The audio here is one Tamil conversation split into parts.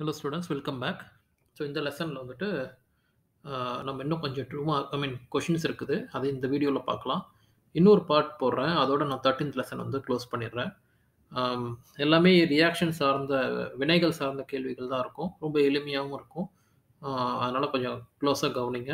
Hello students welcome back so இந்த லெசனில் வந்துட்டு ஆஹ், நம்ம இன்னும் கொஞ்சம் two mark I mean questions இருக்குது அது இந்த வீடியோவில் பார்க்கலாம் இன்னொரு பார்ட் போடுறேன் அதோட நான் தேர்ட்டீன்த் லெசன் வந்து க்ளோஸ் பண்ணிடுறேன் ஆம், எல்லாமே ரியாக்ஷன் சார்ந்த வினைகள் சார்ந்த கேள்விகள் தான் இருக்கும் ரொம்ப எளிமையாகவும் இருக்கும் அதனால் கொஞ்சம் க்ளோஸாக கவனிங்க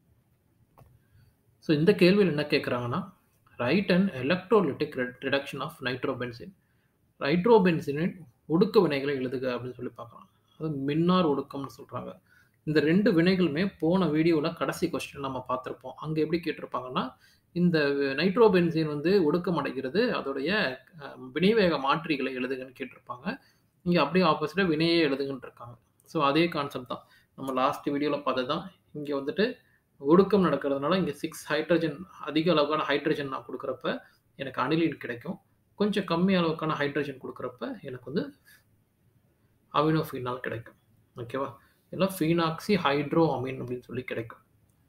ஸோ இந்த கேள்வியில் என்ன கேட்குறாங்கன்னா right and electrolytic reduction of nitrobenzene நைட்ரோபென்சினின் ஒடுக்க வினைகளை எழுதுக அப்படின்னு சொல்லி பார்க்கலாம் அது மின்னார் ஒடுக்கம்னு சொல்கிறாங்க இந்த ரெண்டு வினைகளுமே போன வீடியோவில் கடைசி கொஸ்டின் நம்ம பார்த்துருப்போம் அங்கே எப்படி கேட்டிருப்பாங்கன்னா இந்த நைட்ரோபென்சின் வந்து ஒடுக்கம் அடைகிறது அதோடைய அஹ், வினைவேக மாற்றிகளை எழுதுங்கன்னு கேட்டிருப்பாங்க இங்கே அப்படியே ஆப்போசிட்டாக வினையே எழுதுங்கன்னு இருக்காங்க ஸோ அதே கான்செப்ட் தான் நம்ம லாஸ்ட் வீடியோவில் பார்த்தது தான் இங்கே வந்துட்டு ஒடுக்கம் நடக்கிறதுனால இங்கே சிக்ஸ் ஹைட்ரஜன் அதிக அளவுக்கான ஹைட்ரஜன் நான் கொடுக்குறப்ப எனக்கு அனிலின் கிடைக்கும் கொஞ்சம் கம்மி அளவுக்கான ஹைட்ரஜன் கொடுக்குறப்ப எனக்கு வந்து அமினோஃபினால் கிடைக்கும் ஓகேவா இதெல்லாம் ஃபீனாக்சி ஹைட்ரோ அமீன் அப்படின்னு சொல்லி கிடைக்கும்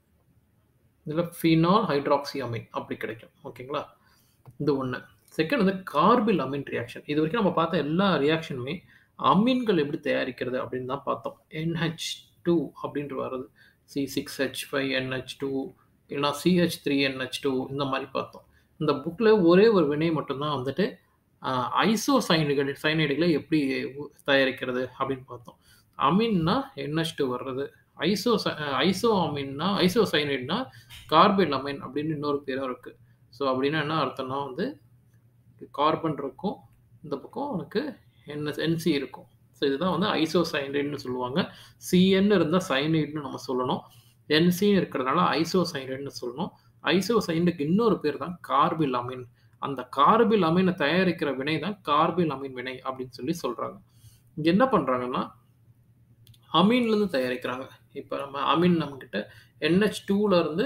இதில் ஃபீனால் ஹைட்ராக்சி அமீன் அப்படி கிடைக்கும் ஓகேங்களா இது ஒன்று செகண்ட் வந்து கார்பில் அமீன் ரியாக்ஷன் இது வரைக்கும் நம்ம பார்த்த எல்லா ரியாக்ஷனுமே அமீன்கள் எப்படி தயாரிக்கிறது அப்படின்னு தான் பார்த்தோம் என்ஹெச் டூ அப்படின்ற வருது C six H five NH two இல்லைனா சிஹெச் த்ரீ என்ஹெச் டூ இந்த மாதிரி பார்த்தோம் இந்த புக்கில் ஒரே ஒரு வினை மட்டும்தான் வந்துட்டு ஐசோ சைனுகள் சைனைடுகளை எப்படி உ- தயாரிக்கிறது அப்படின்னு பார்த்தோம் அமீன்னா என்ஹெச் டூ வர்றது ஐசோ ஐசோ அமீன்னா ஐசோ சைனைட்னா கார்பைல் அமீன் அப்படின்னு இன்னொரு பேரும் இருக்குது ஸோ அப்படின்னா என்ன அர்த்தம்னா வந்து கார்பன் இருக்கும் இந்த பக்கம் உனக்கு என்எஸ் என்சி இருக்கும் ஸோ இதுதான் வந்து ஐசோ சைனைடுன்னு சொல்லுவாங்க சிஎன் இருந்தால் சைனைடுன்னு நம்ம சொல்லணும் என்சின்னு இருக்கிறதுனால ஐசோ சைனைடுன்னு சொல்லணும் ஐசோ சைனுக்கு இன்னொரு பேர் தான் கார்பில் அமீன் அந்த கார்பில் அமீனை தயாரிக்கிற வினை தான் கார்பில் அமீன் வினை அப்படின்னு சொல்லி சொல்கிறாங்க இங்கே என்ன பண்ணுறாங்கன்னா அமீன்லேருந்து தயாரிக்கிறாங்க இப்போ நம்ம அமீன் நம்மக்கிட்ட என்ஹெச் இருந்து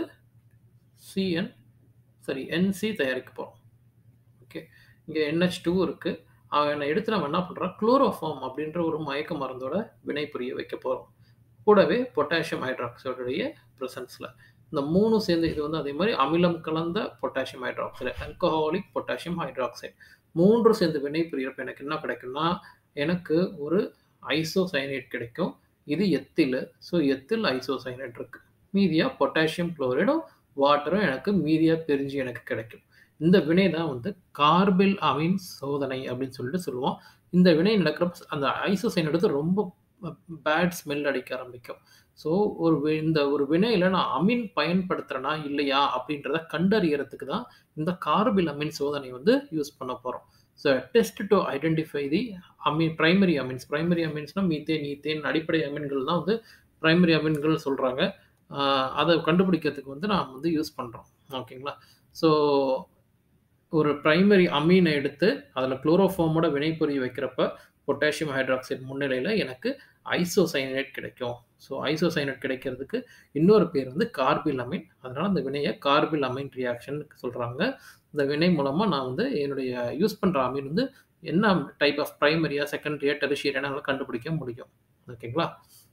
சிஎன் சரி என்சி தயாரிக்க போகிறோம் ஓகே இங்கே என்ஹெச் டூ இருக்குது அவனை எடுத்து நம்ம என்ன பண்ணுறோம் குளோரோஃபார்ம் அப்படின்ற ஒரு மயக்க மருந்தோட வினை புரிய வைக்க போகிறோம் கூடவே பொட்டாசியம் ஹைட்ராக்சைடுடைய ப்ரெசன்ஸில் இந்த மூணும் சேர்ந்து இது வந்து அதே மாதிரி அமிலம் கலந்த potassium hydroxide alcoholic potassium hydroxide மூன்று சேர்ந்து வினை புரியறப்ப எனக்கு என்ன கிடைக்கும்னா எனக்கு ஒரு ஐசோசைனேட் கிடைக்கும் இது எத்தில் ஸோ எத்தில் ஐசோசைனேட் இருக்கு மீதியா பொட்டாசியம் குளோரைடும் வாட்டரும் எனக்கு மீதியா பிரிஞ்சு எனக்கு கிடைக்கும் இந்த வினை தான் வந்து கார்பில் அமீன் சோதனை அப்படின்னு சொல்லிட்டு சொல்லுவோம் இந்த வினை நடக்கிறப்ப அந்த ஐசோசைன் எடுத்து ரொம்ப பேட் ஸ்மெல் அடிக்க ஆரம்பிக்கும் ஸோ ஒரு வி- இந்த ஒரு வினையில் நான் அமீன் பயன்படுத்துகிறேனா இல்லையா அப்படின்றத கண்டறியறதுக்கு தான் இந்த கார்பில் அமீன் சோதனை வந்து யூஸ் பண்ண போகிறோம் so test to identify the amine primary amines primary அமீன்ஸ்னால் மீத்தேன் ஈத்தேன் அடிப்படை அமீன்கள் தான் வந்து பிரைமரி அமீன்கள் சொல்கிறாங்க அதை கண்டுபிடிக்கிறதுக்கு வந்து நாம் வந்து யூஸ் பண்ணுறோம் ஓகேங்களா ஸோ ஒரு பிரைமரி அமீனை எடுத்து அதில் குளோரோஃபார்மோட வினைபுரிய வைக்கிறப்ப பொட்டாசியம் ஹைட்ராக்சைடு முன்னிலையில் எனக்கு ஐசோசைனேட் கிடைக்கும் ஸோ ஐசோசைனேட் கிடைக்கிறதுக்கு இன்னொரு பேர் வந்து கார்பில் அமீன் அதனால் அந்த வினையை கார்பில் அமீன் ரியாக்ஷன் சொல்கிறாங்க இந்த வினை மூலமாக நான் வந்து என்னுடைய யூஸ் பண்ணுற அமீன் வந்து என்ன டைப் ஆஃப் பிரைமரியா செகண்டரியா டெரிஷியரியா என்னால் கண்டுபிடிக்க முடியும் ஓகேங்களா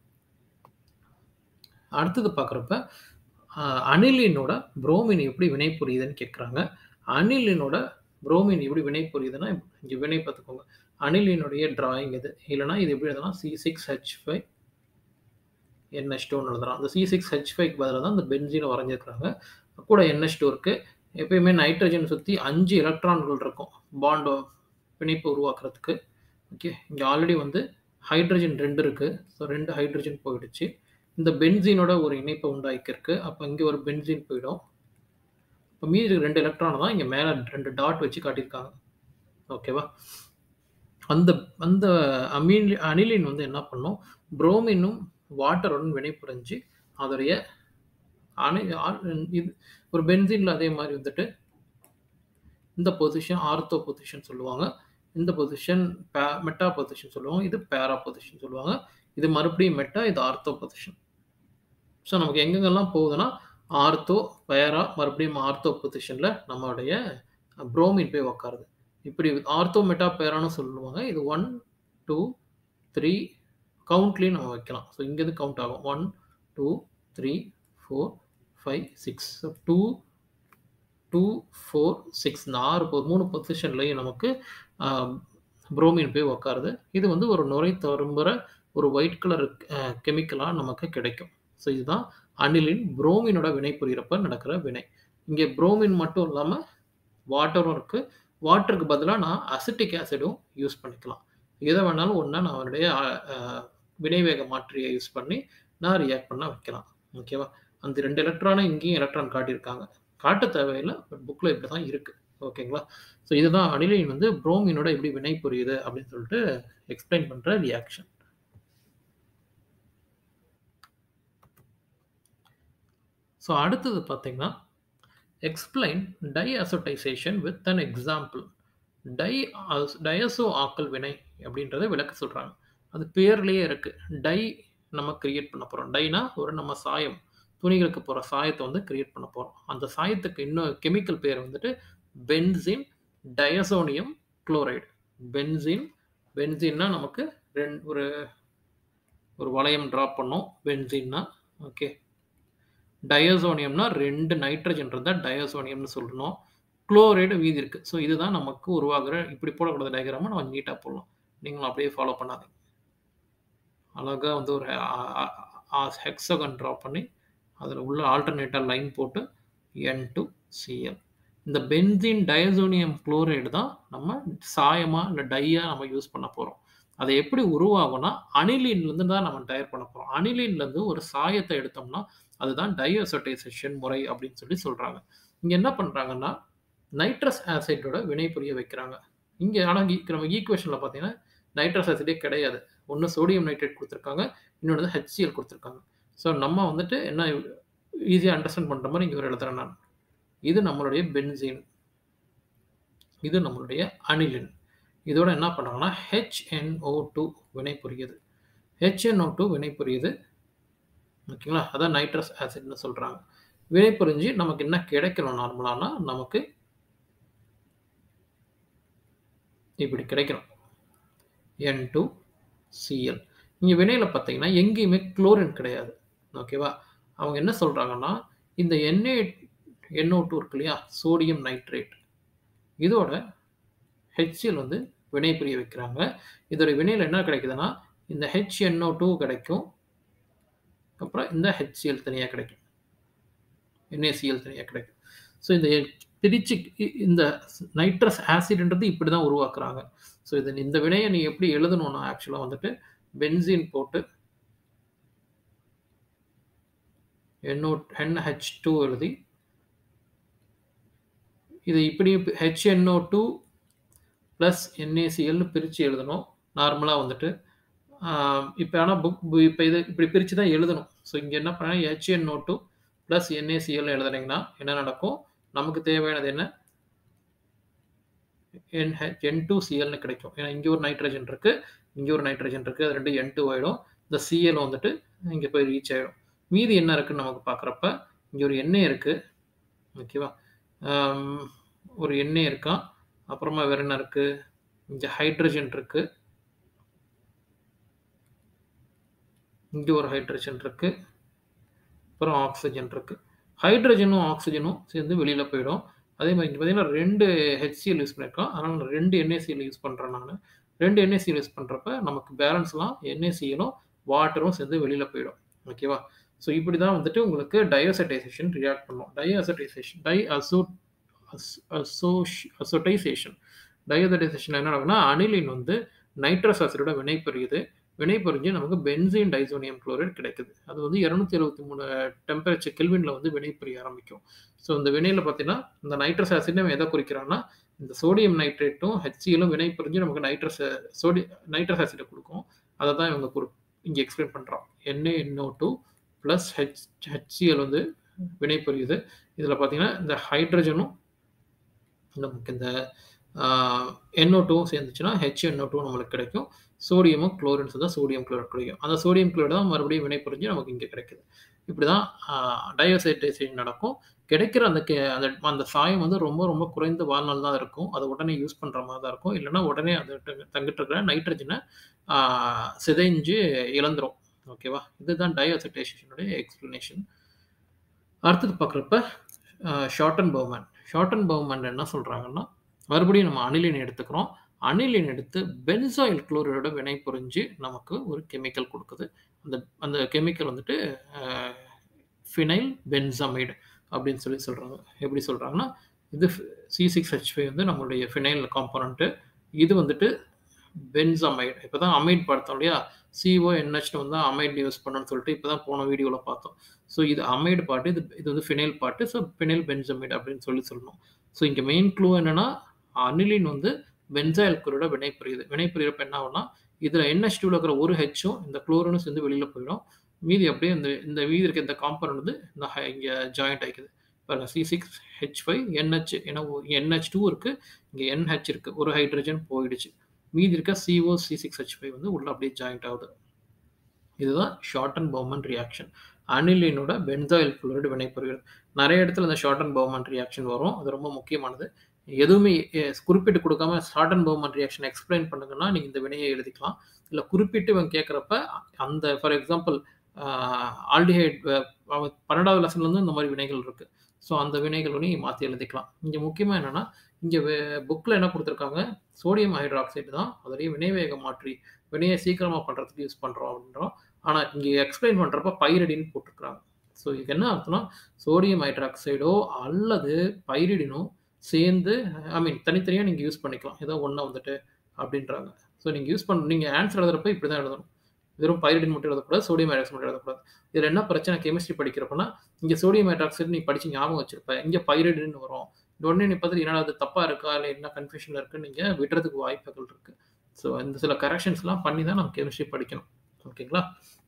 அடுத்தது பார்க்குறப்ப அனிலினோட புரோமின் எப்படி வினை புரியுதுன்னு கேட்குறாங்க அனிலினோட புரோமின் எப்படி வினை புரியுதுன்னா இங்கே வினை பார்த்துக்கோங்க அனிலினுடைய டிராயிங் இது இல்லைனா இது எப்படி எழுதலாம் C six H five NH டூன்னு எழுதுறான் அந்த சி சிக்ஸ் ஹெச் ஃபைவ் பதிலாக தான் இந்த பென்ஜீனை வரைஞ்சிருக்கிறாங்க கூட என்ஹெச் டூ இருக்குது எப்பயுமே நைட்ரஜன் சுற்றி அஞ்சு எலக்ட்ரான்கள் இருக்கும் பாண்டோ பிணைப்பு உருவாக்குறதுக்கு ஓகே இங்கே ஆல்ரெடி வந்து ஹைட்ரஜன் ரெண்டு இருக்குது ஸோ ரெண்டு ஹைட்ரஜன் போயிடுச்சு இந்த பென்சீனோட ஒரு இணைப்பை உண்டாக்கியிருக்கு அப்போ இங்கே ஒரு பென்சீன் போயிடும் இப்போ மீதி இருக்க ரெண்டு எலக்ட்ரான் தான் இங்கே மேலே ரெண்டு டாட் வச்சு காட்டியிருக்காங்க ஓகேவா அந்த அந்த அமீன் அனிலின் வந்து என்ன பண்ணும் புரோமினும் வாட்டருடன் வினைபுரிஞ்சு அதோடைய அணி ஆ- இது ஒரு பென்சீனில் அதே மாதிரி வந்துட்டு இந்த பொசிஷன் ஆர்த்தோ பொசிஷன் சொல்லுவாங்க இந்த பொசிஷன் பே மெட்டா பொசிஷன் சொல்லுவாங்க இது பேரா பொசிஷன் சொல்லுவாங்க இது மறுபடியும் மெட்டா இது ஆர்த்தோ பொசிஷன் ஸோ நமக்கு எங்கெங்கெல்லாம் போகுதுன்னா ஆர்த்தோ பேரா மறுபடியும் ஆர்த்தோ பொசிஷனில் நம்மளுடைய புரோமின் போய் உக்காருது இப்படி ஆர்த்தோ மெட்டா பேரான்னு சொல்லுவாங்க இது ஒன் டூ த்ரீ கவுண்ட்லேயும் நம்ம வைக்கலாம் ஸோ இங்கேருந்து கவுண்ட் ஆகும் one two three four five six two two four six இந்த ஆறு பொ- மூணு பொசிஷன்லையும் நமக்கு புரோமின் போய் உட்காருது. இது வந்து ஒரு நுரை தரும்புற ஒரு ஒயிட் கலர் அ கெமிக்கலா நமக்கு கிடைக்கும். ஸோ இதுதான் அனிலின் புரோமினோட வினை புரியறப்ப நடக்கிற வினை. இங்க புரோமின் மட்டும் இல்லாம வாட்டரும் இருக்கு. வாட்டருக்கு பதிலா நான் அசிட்டிக் ஆசிடும் யூஸ் பண்ணிக்கலாம். எத வேணாலும் ஒண்ண நான் என்னுடைய அ அ வினைவேக மாற்றிய யூஸ் பண்ணி நான் ரியாக்ட் பண்ண வைக்கலாம். ஓகேவா? அந்த 2 எலக்ட்ரான இங்கேயும் எலக்ட்ரான் காட்டியிருக்காங்க. காட்ட தேவையில்ல. பட் புக்ல இப்படி தான் இருக்கு. ஓகேங்களா? ஸோ இதுதான் அனிலின் வந்து புரோமினோட எப்படி வினை புரியுது அப்படின்னு சொல்லிட்டு எக்ஸ்ப்ளைன் பண்ற ரியாக்ஷன். ஸோ அடுத்தது பார்த்தீங்கன்னா, explain diazotization with an example. டை அஸ் டயசோ ஆக்கல் வினை அப்படின்றத விளக்க சொல்றாங்க. அது பேர்லயே இருக்கு. டை நம்ம கிரியேட் பண்ண போறோம். டைனா ஒரு நம்ம சாயம். துணிகளுக்கு போடுற சாயத்த வந்து கிரியேட் பண்ண போறோம். அந்த சாயத்துக்கு இன்னும் கெமிக்கல் பேர் வந்துட்டு பென்சீன் டயசோனியம் குளோரைடு. பென்சீன் பென்சீன்னா நமக்கு ரெண் ஒரு ஒரு வளையம் டிரா பண்ணோம். பென்சீன்னா ஓகே. டயசோனியம்னா 2 நைட்ரஜன் இருந்தா டயசோனியம்னு சொல்லணும். குளோரைடு மீதி இருக்கு. ஸோ இதுதான் நமக்கு உருவாகுற இப்படி போடக்கூடாது டயகிராம நம்ம நீட்டா போடலாம். நீங்களும் அப்படியே ஃபாலோ பண்ணாதீங்க. அழகா வந்து ஒரு அ அ அ ஹெக்ஸாகன் டிரா பண்ணி, அதில உள்ள ஆல்டர்னேட்டா லைன் போட்டு N2Cl. இந்த பென்சீன் டயசோனியம் குளோரைடு தான் நம்ம சாயமா இல்ல டையா நம்ம யூஸ் பண்ண போறோம். அது எப்படி உருவாகும்னா, அனிலின்லேருந்து தான் நம்ம தயார் பண்ண போறோம். அனிலின்லேருந்து ஒரு சாயத்த எடுத்தோம்னா, அதுதான் டைஅசோடைசேஷன் முறை அப்படின்னு சொல்லி சொல்றாங்க. இங்க என்ன பண்றாங்கன்னா, நைட்ரஸ் ஆசிட்டோட வினை புரிய வைக்கிறாங்க. இங்க ஆனா ஈ நம்ம ஈக்குவேஷன்ல பார்த்தீங்கன்னா, நைட்ரஸ் ஆசிடே கிடையாது. ஒண்ணு சோடியம் நைட்ரேட் குடுத்துருக்காங்க. இன்னொன்னு வந்து HCl குடுத்துருக்காங்க. ஸோ நம்ம வந்துட்டு என்ன ஈஸியா அண்டர்ஸ்டாண்ட் பண்ற மாரி இங்க ஒரு எழுதுறேன் நான். இது நம்மளுடைய பென்சீன். இது நம்மளுடைய அனிலின். இதோட என்ன பண்றாங்கன்னா, HNO2 வினை புரியுது. HNO2 வினை புரியுது. ஓகேங்களா? அதான் நைட்ரஸ் ஆசிட்ன்னு சொல்றாங்க. வினை புரிஞ்சு நமக்கு என்ன கிடைக்கணும் நார்மலானா, நமக்கு இப்படி கிடைக்கணும். N2Cl. இங்க வினையில பார்த்தீங்கன்னா, எங்கேயுமே குளோரின் கிடையாது. ஓகேவா? அவங்க என்ன சொல்றாங்கன்னா, இந்த Na NO2 இருக்கு இல்லையா? Sodium nitrate. இதோட HCl வந்து வினை புரிய வைக்கிறாங்க. இதோட வினையில என்ன கிடைக்குதுன்னா, இந்த HNO2 கிடைக்கும். அப்புறம் இந்த HCl தனியா கிடைக்கும். NaCl தனியா கிடைக்கும். ஸோ இந்த பிரிச்சு இ இந்த நைட்ரஸ் ஆசிட்ன்றது இப்படி தான் உருவாக்குறாங்க. ஸோ இது இந்த வினைய நீ எப்படி எழுதணும்னா, ஆக்சுவலா வந்துட்டு பென்சீன் போட்டு NO NH2 எழுதி இது இப்படி HNO2 பிளஸ் NaClன்னு பிரிச்சு எழுதணும். நார்மலா வந்துட்டு. ஆ இப்ப ஆனா புக் இப்ப இது இப்படி பிரிச்சு தான் எழுதணும். ஸோ இங்க என்ன பண்ணேன் HNO2 பிளஸ் NaClன்னு எழுதுனீங்கன்னா என்ன நடக்கும்? நமக்கு தேவையானது என்ன? NH N2Clன்னு கிடைக்கும். ஏன்னா இங்க ஒரு நைட்ரஜன் இருக்கு. இங்க ஒரு நைட்ரஜன் இருக்கு. அது 2 N2 ஆயிடும். இந்த Cl வந்துட்டு இங்க போய் ரீச் ஆயிடும். மீதி என்ன இருக்குன்னு நமக்கு பார்க்குறப்ப, இங்க ஒரு Na இருக்கு. ஓகேவா? அம் ஒரு Na இருக்கான். அப்புறமா வேற என்ன இருக்கு? இங்க ஹைட்ரஜன் இருக்கு. இங்க ஒரு ஹைட்ரஜன் இருக்கு. அப்புறம் ஆக்ஸிஜன் இருக்கு. ஹைட்ரஜனும், ஆக்ஸிஜனும் சேர்ந்து வெளியில போயிடும். அதே மாரி இங்க பார்த்தீங்கன்னா 2 HCl யூஸ் பண்ணியிருக்கோம். அதனால நான் 2 NaCl யூஸ் பண்றேன் நானு. 2 NaCl யூஸ் பண்றப்ப நமக்கு பேலன்ஸ்லாம் NaClலும், வாட்டரும் சேர்ந்து வெளியில போயிடும். ஓகேவா? ஸோ இப்படி தான் வந்துட்டு உங்களுக்கு டைஅசோடைசேஷன் ரியாக்ட் பண்ணும். டைஅசோடைசேஷன் டை அசோ அஸ் அசோஷ் அசோடைசேஷன். டைஅசோடைசேஷன் என்ன ஆகும்னா, அனிலின் வந்து நைட்ரஸ் ஆசிடோட வினை புரியுது. வினை புரிஞ்சு நமக்கு பென்சீன் டைசோனியம் குளோரைடு கிடைக்குது. அது வந்து 273 டெம்பரேச்சர் கெல்வின்ல வந்து வினை புரிய ஆரம்பிக்கும். ஸோ இந்த வினையில பார்த்தீங்கன்னா, இந்த நைட்ரஸ் ஆசிட் எத குறிக்கிறான்னா, இந்த சோடியம் நைட்ரேட்டும், HClலும் வினை புரிஞ்சு நமக்கு நைட்ரஸ் சோடி நைட்ரஸ் ஆசிட குடுக்கும். அத தான் இவங்க குரு இங்க எக்ஸ்பிளைன் பண்றான். NaNO2 பிளஸ் H HCl வந்து வினை புரியுது. இதில பார்த்தீங்கன்னா, இந்த ஹைட்ரஜனும் நமக்கு இந்த ஆ NO2வும் சேர்ந்துச்சுன்னா, HNO2 நம்மளுக்கு கிடைக்கும். சோடியமும், குளோரின் சேர்ந்தா சோடியம் குளோரைட் கிடைக்கும். அந்த சோடியம் குளோரைடு தான் மறுபடியும் வினை புரிஞ்சு நமக்கு இங்க கிடைக்குது. இப்படி தான் ஆ டைஅசோடைசேஷன் நடக்கும். கிடைக்கிற அந்த கெ அந்த அந்த சாயம் வந்து ரொம்ப ரொம்ப குறைந்த வாழ்நாள் தான் இருக்கும். அத உடனே யூஸ் பண்ற மாரி தான் இருக்கும். இல்லன்னா உடனே அது தங்கிட்டு இருக்கிற நைட்ரஜன ஆ சிதைஞ்சு இழந்துரும். ஓகேவா? இதுதான் டைஅசோடைசேஷனுடைய எக்ஸ்ப்ளனேஷன். அடுத்தது பார்க்குறப்ப அ ஷார்டன் பௌமன். ஷார்டன் பௌமன் என்ன சொல்றாங்கன்னா, மறுபடியும் நம்ம அனிலின் எடுத்துக்கிறோம். அனிலின் எடுத்து பென்சாயில் குளோரைடோட வினை புரிஞ்சு நமக்கு ஒரு கெமிக்கல் கொடுக்குது அந்த அந்த கெமிக்கல் வந்துட்டு ஃபினைல் பென்சமைடு அப்படின்னு சொல்லி சொல்கிறாங்க எப்படி சொல்கிறாங்கன்னா இது சி சிக்ஸ் ஹெச் ஃபைவ் வந்து நம்மளுடைய ஃபினைல் காம்பனண்ட்டு இது வந்துட்டு பென்சமைடு இப்போ தான் அமைட் பார்த்தோம் இல்லையா சிஓ என்ஹெச்னு வந்து அமைட் யூஸ் பண்ணணும்னு சொல்லிட்டு இப்போ தான் போன வீடியோவில் பார்த்தோம் ஸோ இது அமைடு பாட்டு இது இது வந்து ஃபினைல் பாட்டு ஸோ ஃபினைல் பென்சமைடு அப்படின்னு சொல்லி சொல்லணும் ஸோ இங்கே மெயின் க்ளூ என்னென்னா அனிலின் வந்து பென்சாயில் குரோட வினை புரியுது வினை புரியிறப்ப என்ன ஆகும்னா இதில் என்ஹெச் டூவில் இருக்கிற ஒரு ஹெச்சும் இந்த குளோரனும் சேர்ந்து வெளியில் போயிடும் மீதி அப்படியே இந்த இந்த மீதி இருக்க இந்த காம்பனண்ட் வந்து இந்த இங்கே ஜாயிண்ட் ஆகிக்குது பாருங்க C six H five NH ஏன்னா என்ஹெச் டூ இருக்குது இங்கே என்ஹெச் இருக்குது ஒரு ஹைட்ரஜன் போயிடுச்சு மீதி இருக்க CO C six H five வந்து உள்ள அப்படியே ஜாயிண்ட் ஆகுது இதுதான் ஷார்ட் அண்ட் பவுமன் ரியாக்ஷன் அனிலினோட பென்சாயில் குளோரைடு வினைப்புரிகிறது நிறைய இடத்துல இந்த ஷார்ட் அண்ட் பவுமன் ரியாக்ஷன் வரும் அது ரொம்ப முக்கியமானது எதுவுமே குறிப்பிட்டு கொடுக்காம Schotten Baumann reaction explain பண்ணுங்கன்னா நீங்கள் இந்த வினையை எழுதிக்கலாம் இல்லை குறிப்பிட்டு இவங்க கேட்குறப்ப அந்த ஃபார் எக்ஸாம்பிள் ஆல்டிஹைட் பன்னெண்டாவது லெசன்லேருந்து இந்த மாதிரி வினைகள் இருக்குது ஸோ அந்த வினைகள் வந்து மாற்றி எழுதிக்கலாம் இங்கே முக்கியமாக என்னென்னா இங்கே புக்கில் என்ன கொடுத்துருக்காங்க சோடியம் ஹைட்ராக்சைடு தான் அதோடைய வினைவேகம் மாற்றி வினையை சீக்கிரமாக பண்ணுறதுக்கு யூஸ் பண்ணுறோம் அப்படின்றோம் ஆனால் இங்கே எக்ஸ்பிளைன் பண்ணுறப்ப பைரடின்னு போட்டிருக்காங்க ஸோ இதுக்கு என்ன அர்த்தம்னா சோடியம் ஹைட்ராக்சைடோ அல்லது பைரிடினோ சேர்ந்து ஐ மீன் தனித்தனியாக நீங்கள் யூஸ் பண்ணிக்கலாம் ஏதோ ஒன்றா வந்துட்டு அப்படின்றாங்க ஸோ நீங்கள் யூஸ் பண்ண நீங்கள் ஆன்சர் எழுதுறப்ப இப்படி தான் எழுதணும் வெறும் பைரிடின் மட்டும் எழுதக்கூடாது சோடியம் ஹைட்ராக்சைடு மட்டும் எழுதக்கூடாது இதில் என்ன பிரச்சனை கெமிஸ்ட்ரி படிக்கிறப்பனா இங்கே சோடியம் ஹைட்ராக்சைடு நீ படித்து ஞாபகம் வச்சிருப்ப இங்கே பைரிடின்னு வரும் உடனே நீ பார்த்துட்டு என்னடா அது தப்பாக இருக்கா இல்லை என்ன கன்ஃபியூஷனில் இருக்குன்னு நீங்கள் விடுறதுக்கு வாய்ப்புகள் இருக்குது ஸோ இந்த சில கரெக்ஷன்ஸ்லாம் பண்ணி தான் நம்ம கெமிஸ்ட்ரி படிக்கணும் ஓகேங்களா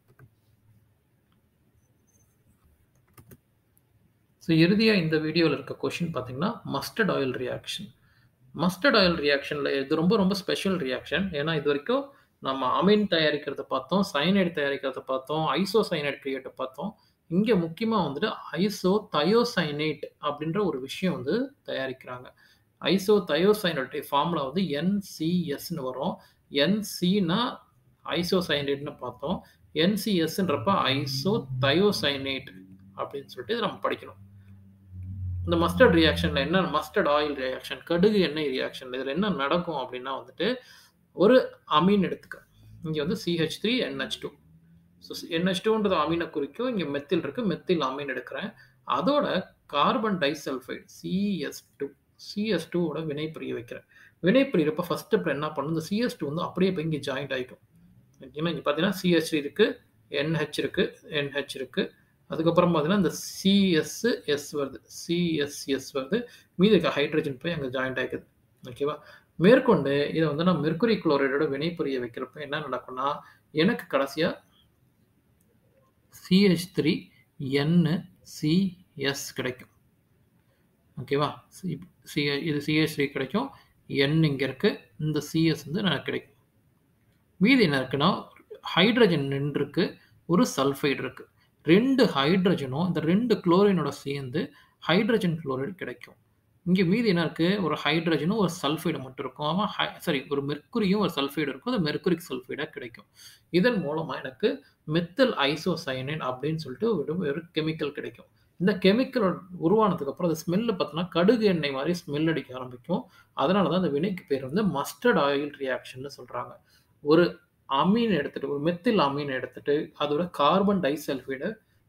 ஸோ இறுதியாக இந்த வீடியோவில் இருக்க கொஷின் பார்த்தீங்கன்னா mustard oil reaction mustard oil ரியாக்ஷனில் இது ரொம்ப ரொம்ப ஸ்பெஷல் ரியாக்ஷன் ஏன்னா இது வரைக்கும் நம்ம அமீன் தயாரிக்கிறத பார்த்தோம் சைனைடு தயாரிக்கிறத பார்த்தோம் ஐசோ சைனைட் கிரியேட்டை பார்த்தோம் இங்கே முக்கியமாக வந்துட்டு ஐசோ தயோசைனேட் அப்படின்ற ஒரு விஷயம் வந்து தயாரிக்கிறாங்க ஐசோ தயோசைனேட் ஃபார்முலா வந்து என்சிஎஸ்ன்னு வரும் என்சினா ஐசோசைனேட்னு பார்த்தோம் என்சிஎஸ்ன்றப்ப ஐசோ தயோசைனேட் அப்படின்னு சொல்லிட்டு இதை நம்ம படிக்கணும் இந்த மஸ்டர்ட் ரியாக்ஷனில் என்ன மஸ்டர்ட் ஆயில் ரியாக்ஷன் கடுகு எண்ணெய் ரியாக்ஷன் இதில் என்ன நடக்கும் அப்படின்னா வந்துட்டு ஒரு அமீன் எடுத்துக்க இங்கே வந்து CH three NH two so NH டூன்றது அமீனை குறிக்கும் இங்கே மெத்தில் இருக்குது மெத்தில் அமீன் எடுக்கிறேன் அதோட carbon disulphide CS two CS டூவோட வினை புரிய வைக்கிறேன் வினை புரியறப்ப ஃபஸ்ட் இப்போ என்ன பண்ணும் இந்த சிஎஸ் டூ வந்து அப்படியே போய் இங்கே ஜாயிண்ட் ஆகிக்கும் ஓகேங்களா இங்கே பார்த்தீங்கன்னா சிஹெச் இருக்குது என்ஹெச் இருக்குது என்ஹெச் இருக்குது அதுக்கப்புறம் பார்த்தீங்கன்னா இந்த சிஎஸ் எஸ் வருது சிஎஸ்எஸ் வருது மீதி இருக்க ஹைட்ரஜன் போய் அங்கே ஜாயிண்ட் ஆகிக்குது ஓகேவா மேற்கொண்டு இதை வந்து நான் மெர்குரி குளோரைடோட வினை புரிய வைக்கிறப்ப என்ன நடக்கும்னா எனக்கு கடைசியாக சிஹெச் த்ரீ என்னு சிஎஸ் கிடைக்கும் ஓகேவா சி இது சிஹெச் த்ரீ கிடைக்கும் என் இங்கே இருக்குது இந்த சிஎஸ் வந்து எனக்கு கிடைக்கும் மீதி என்ன இருக்குன்னா ஹைட்ரஜன் நின்றுருக்கு ஒரு சல்ஃபைடு இருக்குது ரெண்டு ஹைட்ரஜனும் இந்த ரெண்டு குளோரினோட சேர்ந்து ஹைட்ரஜன் குளோரைடு கிடைக்கும் இங்கே மீதி என்ன இருக்குது ஒரு ஹைட்ரஜனும் ஒரு சல்ஃபைடு மட்டும் இருக்கும் ஆமாம் ஹை சாரி ஒரு மெர்க்குரியும் ஒரு சல்ஃபைடு இருக்கும் அது மெர்க்குரிக் சல்ஃபைடாக கிடைக்கும் இதன் மூலமாக எனக்கு மெத்தல் ஐசோசைனின் அப்படின்னு சொல்லிட்டு ஒரு ஒரு கெமிக்கல் கிடைக்கும் இந்த கெமிக்கல் உருவானதுக்கு அப்புறம் அந்த ஸ்மெல்லு பார்த்தோன்னா கடுகு எண்ணெய் மாதிரி ஸ்மெல் அடிக்க ஆரம்பிக்கும் அதனால தான் அந்த வினைக்கு பேர் வந்து மஸ்டர்ட் ஆயில் ரியாக்ஷன் சொல்கிறாங்க ஒரு அமீன் எடுத்துட்டு ஒரு மெத்தில் அமீன் எடுத்துட்டு அதோட கார்பன் டைசல்ஃபைடை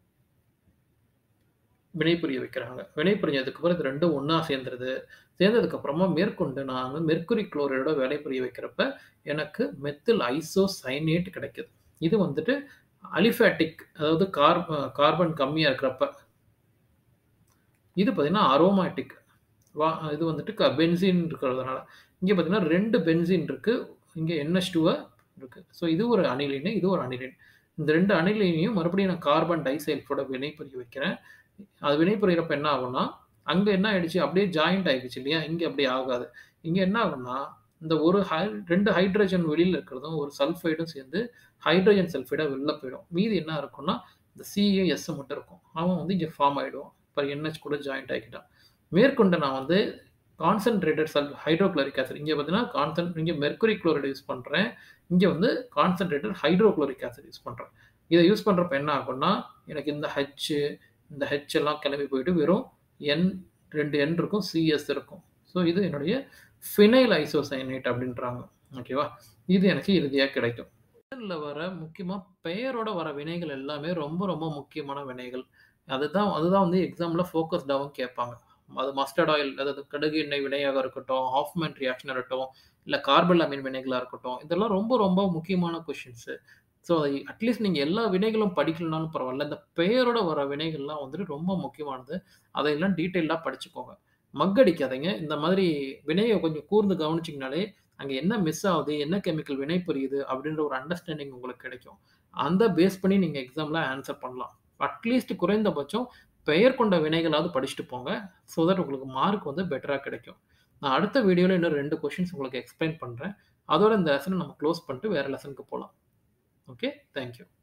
வினைபுரிய வைக்கிறாங்க வினைபுரியதுக்கு அப்புறம் இது ரெண்டும் ஒன்றா சேர்ந்துருது சேர்ந்ததுக்கு அப்புறமா மேற்கொண்டு நான் மெர்குரி குளோரைடோட வேலை புரிய வைக்கிறப்ப எனக்கு மெத்தில் ஐசோ சைனேட் கிடைக்குது இது வந்துட்டு அலிஃபேட்டிக் அதாவது கார் கார்பன் கம்மியாக இருக்கிறப்ப இது பார்த்தீங்கன்னா அரோமேட்டிக் வா இது வந்துட்டு பென்சின் இருக்கிறதுனால இங்கே பார்த்தீங்கன்னா ரெண்டு பென்சின் இருக்குது இங்கே என்எஸ் டூவை இருக்குது ஸோ இது ஒரு அனிலின் இது ஒரு அனிலின் இந்த ரெண்டு அனிலினையும் மறுபடியும் நான் கார்பன் டைசல்ஃபோட வினை புரிய வைக்கிறேன் அது வினை புரியறப்ப என்ன ஆகும்னா அங்கே என்ன ஆயிடுச்சு அப்படியே ஜாயிண்ட் ஆகிடுச்சு இல்லையா இங்கே அப்படியே ஆகாது இங்கே என்ன ஆகும்னா இந்த ஒரு ஹை ரெண்டு ஹைட்ரஜன் வெளியில் இருக்கிறதும் ஒரு சல்ஃபைடும் சேர்ந்து ஹைட்ரஜன் சல்ஃபைடாக வெளில போயிடும் மீதி என்ன இருக்கும்னா இந்த சிஏ எஸ் மட்டும் இருக்கும் அவன் வந்து இங்கே ஃபார்ம் ஆகிடுவான் இப்போ என்ஹெச் கூட ஜாயிண்ட் ஆகிட்டான் மேற்கொண்டு நான் வந்து கான்சன்ட்ரேட்டட் சல் ஹைட்ரோக்ளோரிக் ஆசிட் இங்கே பார்த்தீங்கன்னா கான்சன் இங்கே மெர்குரி குளோரைடு யூஸ் பண்ணுறேன் இங்கே வந்து கான்சன்ட்ரேட்டட் ஹைட்ரோக்ளோரிக் ஆசிட் யூஸ் பண்ணுறேன் இதை யூஸ் பண்ணுறப்ப என்ன ஆகும்னா எனக்கு இந்த ஹெச் இந்த ஹெச் எல்லாம் கிளம்பி போயிட்டு வெறும் என் ரெண்டு என் இருக்கும் சிஎஸ் இருக்கும் ஸோ இது என்னுடைய ஃபினைல் ஐசோசைனேட் அப்படின்றாங்க. ஓகேவா? இது எனக்கு இறுதியா கிடைக்கும். ல வர முக்கியமா பெயரோட வர வினைகள் எல்லாமே ரொம்ப, ரொம்ப முக்கியமான வினைகள். அதுதான் அதுதான் வந்து எக்ஸாம்ல ஃபோக்கஸ்டாவும் கேட்பாங்க. அது மஸ்டர்ட் ஆயில் அதாவது கடுகு எண்ணெய் வினையாக இருக்கட்டும், ஹாஃப்மேன் ரியாக்ஷனா இருக்கட்டும், இல்ல கார்பன் அமீன் வினைகளா இருக்கட்டும். இதெல்லாம் ரொம்ப, ரொம்ப முக்கியமான கொஸ்டின்ஸு. ஸோ அட்லீஸ்ட் நீங்க எல்லா வினைகளும் படிக்கலனாலும் பரவால்ல. இந்த பெயரோட வர வினைகள்லாம் வந்துட்டு ரொம்ப முக்கியமானது. அதையெல்லாம் டீட்டெயில்டா படிச்சுக்கோங்க. மக் அடிக்காதீங்க. இந்த மாதிரி வினைய கொஞ்சம் கூர்ந்து கவனிச்சீங்கனாலே, அங்க என்ன மிஸ் ஆவுது, என்ன கெமிக்கல் வினைபுரியுது அப்படின்ற ஒரு அண்டர்ஸ்டாண்டிங் உங்களுக்கு கிடைக்கும். அந்த பேஸ் பண்ணி நீங்க எக்ஸாம்ல ஆன்ஸர் பண்ணலாம். அட்லீஸ்ட் குறைந்தபட்சம் பெயர் கொண்ட வினைகளாவது படிச்சுட்டு போங்க. ஸோ தட் உங்களுக்கு மார்க் வந்து பெட்டரா கிடைக்கும். நான் அடுத்த வீடியோல இன்னும் 2 கொஸ்டின்ஸ் உங்களுக்கு எக்ஸ்ப்ளைன் பண்றேன். அதோட இந்த லெசன நம்ம க்ளோஸ் பண்ணிட்டு வேற லெசனுக்கு போலாம். ஓகே. Thank you.